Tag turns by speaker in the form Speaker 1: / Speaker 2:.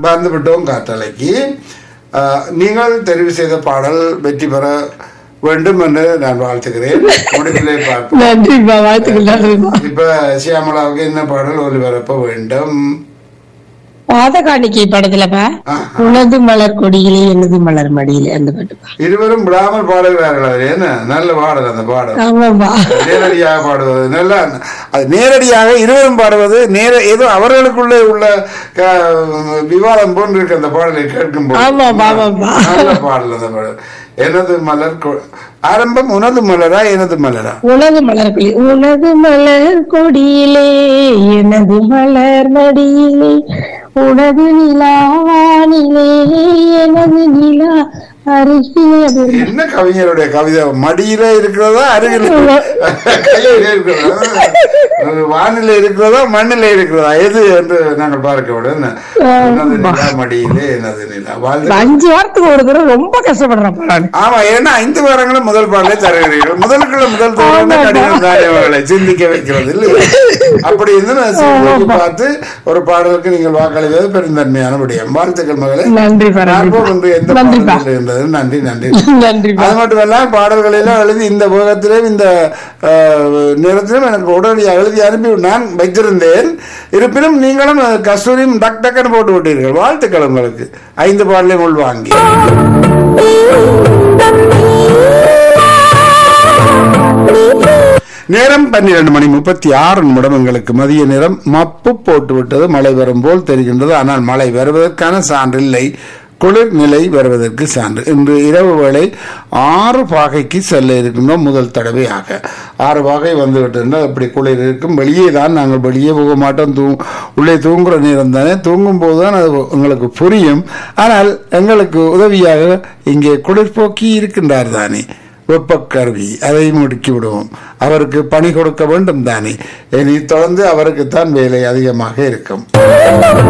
Speaker 1: வந்து விட்டோம் காற்றலைக்கு ஆஹ், நீங்கள் தெரிவு செய்த பாடல் வெற்றி பெற வேண்டும் என்று நான் வாழ்த்துகிறேன் முடிவிலே பார்ப்போம்
Speaker 2: நன்றிப்பா வாழ்த்துக்கள் நன்றிப்பா
Speaker 1: இப்ப சியாமலாவுக்கு என்ன பாடல் ஒளிபரப்ப வேண்டும்
Speaker 2: பாத காணிக்கை படத்துலப்பா
Speaker 1: ஆஹா.
Speaker 2: உனது மலர் கொடியிலே எனது மலர் மடியிலே அந்த பாட்டுப்பா
Speaker 1: இருவரும் விடாமல் பாடுகிறார்கள் அது என்ன நல்ல பாடல் அந்த பாடல்
Speaker 2: ஆமாப்பா
Speaker 1: நேரடியாக பாடுவது நல்லா அது நேரடியாக இருவரும் பாடுவது நேர ஏதோ அவர்களுக்குள்ளே உள்ள க- விவாதம் போன்று இருக்கு அந்த பாடலை கேட்கும் போது.
Speaker 2: ஆமாப்பா, ஆமாப்பா.
Speaker 1: நல்ல பாடல் அந்த பாடல் எனது மலர் கொ- ஆரம்பம் உனது மலரா எனது மலரா
Speaker 2: உனது மலர் கொடி உனது மலர் கொடியிலே எனது மலர் மடியிலே உனது நிலாவானிலே எனது நிலா அருகிலே அது
Speaker 1: என்ன கவிஞருடைய கவிதை மடியில இருக்கிறதா அருகில கையில இருக்கிறதா அது வானிலை இருக்கிறதா மண்ணில இருக்கிறதா எது என்று நாங்கள் பார்க்க விட எனது நிலா மடியிலே எனது நிலா வாழ்ந்து
Speaker 2: அஞ்சு வாரத்துக்கு ஒரு தடவை ரொம்ப கஷ்டப்படுறப்பா நான்
Speaker 1: ஆமா ஏன்னா ஐந்து வாரங்களும் முதல் பாடலை தருகிறீர்கள் முதலுக்குள்ள முதல் தோழனை கடினம் தானே அவர்களை சிந்திக்க வைக்கிறது இல்லையா அப்படி இருந்து நான் சிந்தித்து பார்த்து ஒரு பாடலுக்கு நீங்கள் வாக்களிப்பது பெருந்தன்மையான விடயம் வாழ்த்துக்கள் மகளே
Speaker 2: நன்றி
Speaker 1: பார்ப்போம் இன்று எந்த
Speaker 2: நன்றிப்பா
Speaker 1: பாடல் இருந்தது நன்றி நன்றி
Speaker 2: நன்றிப்பா
Speaker 1: அது மட்டுமல்ல பாடல்களெல்லாம் எழுதி இந்த வேகத்திலும் இந்த அஹ், நேரத்திலும் எனக்கு உடனடியாக எழுதி அனுப்பி நான் வைத்திருந்தேன் இருப்பினும் நீங்களும் அஹ், கஸ்தூரியும் டக் டக்குன்னு போட்டு விட்டீர்கள் வாழ்த்துக்கள் உங்களுக்கு ஐந்து பாடலையும் உள்வாங்கி நேரம் பன்னிரண்டு மணி முப்பத்தி ஆறு நிமிடம் எங்களுக்கு மதிய நேரம் மப்பு போட்டு விட்டது மழை வரும் போல் தெரிகின்றது ஆனால் மழை வருவதற்கான சான்று இல்லை குளிர்நிலை வருவதற்கு சான்று இன்று இரவு வேளை ஆறு பாகைக்கு செல்ல இருக்கின்றோம் முதல் தடவையாக ஆறு பாகை வந்து விட்டிருந்தால் அப்படி குளிர் இருக்கும் வெளியே தான் நாங்கள் வெளியே போக மாட்டோம் தூ உள்ளே தூங்குற நேரம் தானே தூங்கும் போது தான் அது எங்களுக்கு புரியும் ஆனால் எங்களுக்கு உதவியாக இங்கே குளிர்போக்கி இருக்கின்றார் தானே வெப்பக்கருவி அதை முடுக்கி விடுவோம் அவருக்கு பணி கொடுக்க வேண்டும் தானே இனி தொடர்ந்து அவருக்குத்தான் வேலை அதிகமாக இருக்கும்